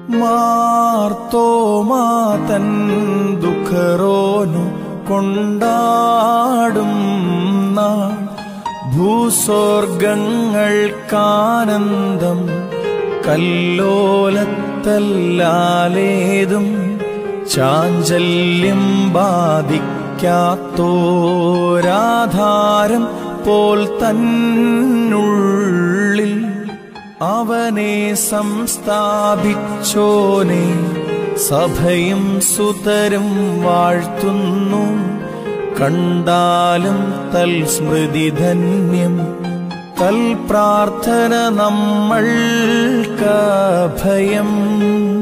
മാർത്തോമാതൻ ദുഃഖറോനു കൊണ്ടാടും നാൾ ഭൂസ്വർഗങ്ങൾക്കാനന്ദം കല്ലോലത്തല്ലാലേതും ചാഞ്ചല്യം ബാധിക്കാത്തോരാധാരം പോൽ തന്നുള്ളിൽ അവനെ സംസ്ഥാപിച്ചോനെ സഭയും സുതരും വാഴ്ത്തുന്നു കണ്ടാലും തൽ സ്മൃതി ധന്യം തൽ പ്രാർത്ഥന നമ്മൾക്ക് ഭയം